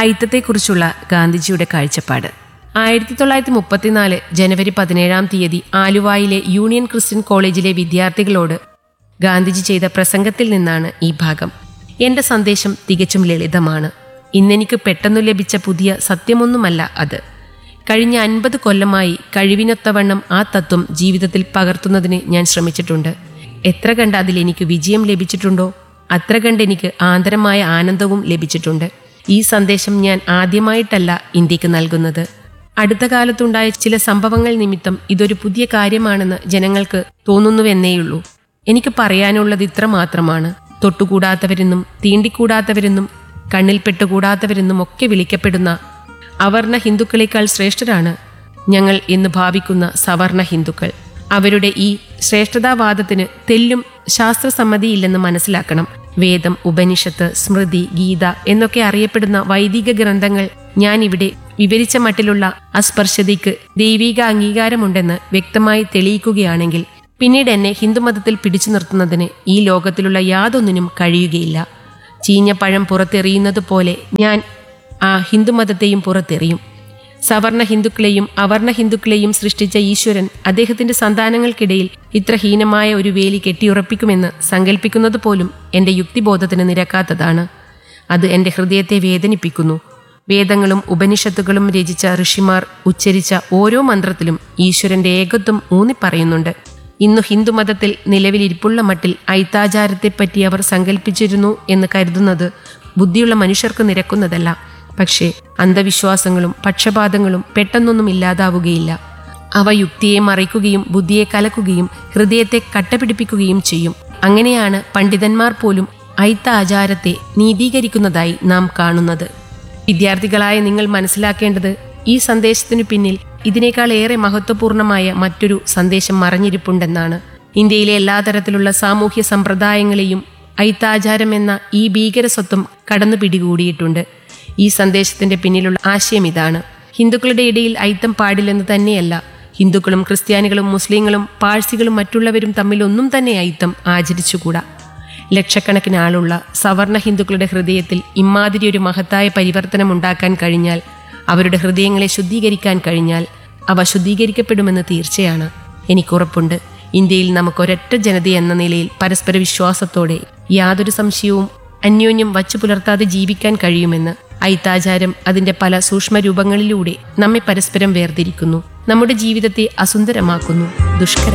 ഐത്തത്തെക്കുറിച്ചുള്ള ഗാന്ധിജിയുടെ കാഴ്ചപ്പാട് ആയിരത്തി തൊള്ളായിരത്തി മുപ്പത്തിനാല് ജനുവരി പതിനേഴാം തീയതി ആലുവായിലെ യൂണിയൻ ക്രിസ്ത്യൻ കോളേജിലെ വിദ്യാർത്ഥികളോട് ഗാന്ധിജി ചെയ്ത പ്രസംഗത്തിൽ നിന്നാണ് ഈ ഭാഗം എന്റെ സന്ദേശം തികച്ചും ലളിതമാണ് ഇന്നെനിക്ക് പെട്ടെന്നു ലഭിച്ച പുതിയ സത്യമൊന്നുമല്ല അത് കഴിഞ്ഞ അൻപത് കൊല്ലമായി കഴിവിനൊത്തവണ്ണം ആ തത്വം ജീവിതത്തിൽ പകർത്തുന്നതിന് ഞാൻ ശ്രമിച്ചിട്ടുണ്ട് എത്ര കണ്ട് അതിൽ എനിക്ക് വിജയം ലഭിച്ചിട്ടുണ്ടോ അത്ര കണ്ട് എനിക്ക് ആന്തരമായ ആനന്ദവും ലഭിച്ചിട്ടുണ്ട് ഈ സന്ദേശം ഞാൻ ആദ്യമായിട്ടല്ല ഇന്ത്യക്ക് നൽകുന്നത് അടുത്ത കാലത്തുണ്ടായ ചില സംഭവങ്ങൾ നിമിത്തം ഇതൊരു പുതിയ കാര്യമാണെന്ന് ജനങ്ങൾക്ക് തോന്നുന്നുവെന്നേയുള്ളൂ എനിക്ക് പറയാനുള്ളത് ഇത്ര മാത്രമാണ് തൊട്ടുകൂടാത്തവരെന്നും തീണ്ടിക്കൂടാത്തവരെന്നും കണ്ണിൽപ്പെട്ടുകൂടാത്തവരെന്നും ഒക്കെ വിളിക്കപ്പെടുന്ന അവർണ ഹിന്ദുക്കളെക്കാൾ ശ്രേഷ്ഠരാണ് ഞങ്ങൾ എന്ന് ഭാവിക്കുന്ന സവർണ ഹിന്ദുക്കൾ അവരുടെ ഈ ശ്രേഷ്ഠതാവാദത്തിന് തെല്ലും ശാസ്ത്രസമ്മതിയില്ലെന്ന് മനസ്സിലാക്കണം വേദം ഉപനിഷത്ത് സ്മൃതി ഗീത എന്നൊക്കെ അറിയപ്പെടുന്ന വൈദിക ഗ്രന്ഥങ്ങൾ ഞാൻ ഇവിടെ വിവരിച്ച മട്ടിലുള്ള അസ്പർശതയ്ക്ക് ദൈവിക അംഗീകാരമുണ്ടെന്ന് വ്യക്തമായി തെളിയിക്കുകയാണെങ്കിൽ പിന്നീട് എന്നെ ഹിന്ദുമതത്തിൽ പിടിച്ചു നിർത്തുന്നതിന് ഈ ലോകത്തിലുള്ള യാതൊന്നിനും കഴിയുകയില്ല ചീഞ്ഞ പഴം പുറത്തെറിയുന്നത് പോലെ ഞാൻ ആ ഹിന്ദുമതത്തെയും പുറത്തെറിയും സവർണ ഹിന്ദുക്കളെയും അവർണ ഹിന്ദുക്കളെയും സൃഷ്ടിച്ച ഈശ്വരൻ അദ്ദേഹത്തിന്റെ സന്താനങ്ങൾക്കിടയിൽ ഇത്ര ഹീനമായ ഒരു വേലി കെട്ടിയുറപ്പിക്കുമെന്ന് സങ്കല്പിക്കുന്നത് പോലും എന്റെ യുക്തിബോധത്തിന് നിരക്കാത്തതാണ് അത് എന്റെ ഹൃദയത്തെ വേദനിപ്പിക്കുന്നു വേദങ്ങളും ഉപനിഷത്തുകളും രചിച്ച ഋഷിമാർ ഉച്ചരിച്ച ഓരോ മന്ത്രത്തിലും ഈശ്വരന്റെ ഏകത്വം ഊന്നിപ്പറയുന്നുണ്ട് ഇന്നു ഹിന്ദുമതത്തിൽ നിലവിലിരിപ്പുള്ള മട്ടിൽ ഐത്താചാരത്തെപ്പറ്റി അവർ സങ്കല്പിച്ചിരുന്നു എന്ന് കരുതുന്നത് ബുദ്ധിയുള്ള മനുഷ്യർക്ക് നിരക്കുന്നതല്ല പക്ഷേ അന്ധവിശ്വാസങ്ങളും പക്ഷപാതങ്ങളും പെട്ടെന്നൊന്നും ഇല്ലാതാവുകയില്ല അവ യുക്തിയെ മറിക്കുകയും ബുദ്ധിയെ കലക്കുകയും ഹൃദയത്തെ കട്ടപിടിപ്പിക്കുകയും ചെയ്യും അങ്ങനെയാണ് പണ്ഡിതന്മാർ പോലും ഐത്ത ആചാരത്തെ നീതീകരിക്കുന്നതായി നാം കാണുന്നത് വിദ്യാർത്ഥികളായ നിങ്ങൾ മനസ്സിലാക്കേണ്ടത് ഈ സന്ദേശത്തിനു പിന്നിൽ ഇതിനേക്കാൾ ഏറെ മഹത്വപൂർണമായ മറ്റൊരു സന്ദേശം മറഞ്ഞിരിപ്പുണ്ടെന്നാണ് ഇന്ത്യയിലെ എല്ലാ തരത്തിലുള്ള സാമൂഹ്യ സമ്പ്രദായങ്ങളെയും ഐത്താചാരം എന്ന ഈ ഭീകരസ്വത്വം കടന്നു പിടികൂടിയിട്ടുണ്ട് ഈ സന്ദേശത്തിന്റെ പിന്നിലുള്ള ആശയം ഇതാണ് ഹിന്ദുക്കളുടെ ഇടയിൽ ഐത്തം പാടില്ലെന്ന് തന്നെയല്ല ഹിന്ദുക്കളും ക്രിസ്ത്യാനികളും മുസ്ലിങ്ങളും പാഴ്സികളും മറ്റുള്ളവരും തമ്മിൽ ഒന്നും തന്നെ ഐത്തം ആചരിച്ചുകൂടാ ലക്ഷക്കണക്കിന് ആളുള്ള സവർണ ഹിന്ദുക്കളുടെ ഹൃദയത്തിൽ ഇമാതിരി ഒരു മഹത്തായ പരിവർത്തനം ഉണ്ടാക്കാൻ കഴിഞ്ഞാൽ അവരുടെ ഹൃദയങ്ങളെ ശുദ്ധീകരിക്കാൻ കഴിഞ്ഞാൽ അവ ശുദ്ധീകരിക്കപ്പെടുമെന്ന് തീർച്ചയാണ് എനിക്കുറപ്പുണ്ട് ഇന്ത്യയിൽ നമുക്കൊരൊറ്റ ജനത എന്ന നിലയിൽ പരസ്പര വിശ്വാസത്തോടെ യാതൊരു സംശയവും അന്യോന്യം വച്ചു പുലർത്താതെ ജീവിക്കാൻ കഴിയുമെന്ന് ഐത്താചാരം അതിന്റെ പല സൂക്ഷ്മ രൂപങ്ങളിലൂടെ നമ്മെ പരസ്പരം വേർതിരിക്കുന്നു നമ്മുടെ ജീവിതത്തെ അസുന്ദരമാക്കുന്നു ദുഷ്കരം